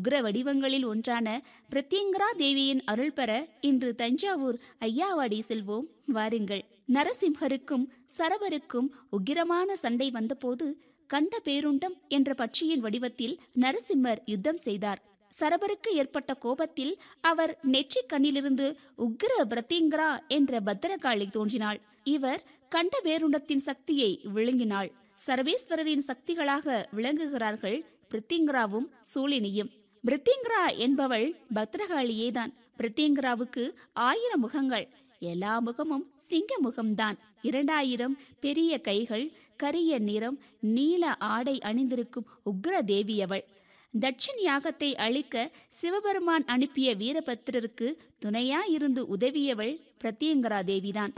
உக்ர வடிவங்களில் ஒன்றான பிரத்யங்கரா தேவியின் அருள் பெற இன்று தஞ்சாவூர் ஐயாவாடி செல்வோம் வாருங்கள் நரசிம்ஹருக்கும் சரவருக்கும் உக்கிரமான சண்டை வந்தபோது கண்ட பேருண்டம் என்ற பட்சியின் வடிவத்தில் நரசிம்மர் யுத்தம் செய்தார் சரவருக்கு ஏற்பட்ட கோபத்தில் அவர் நெற்றிக் கண்ணிலிருந்து உக்ர பிரத்யங்கரா என்ற பத்திரகாளி தோன்றினாள் இவர் கண்ட பேருண்டத்தின் சக்தியை விழுங்கினாள் சர்வேஸ்வரரின் சக்திகளாக விளங்குகிறார்கள் பிரித்திங்கராவும் சூலினியும் பிரித்திங்கரா என்பவள் பத்ரகாளியேதான் பிரித்திங்கராவுக்கு ஆயிரம் முகங்கள் எல்லா முகமும் சிங்க முகம்தான் இரண்டாயிரம் பெரிய கைகள் கரிய நிறம் நீல ஆடை அணிந்திருக்கும் உக்ர தேவியவள் தட்சன் யாகத்தை அழிக்க சிவபெருமான் அனுப்பிய வீரபத்திரருக்கு துணையாயிருந்து உதவியவள் பிரத்யங்கரா தேவிதான்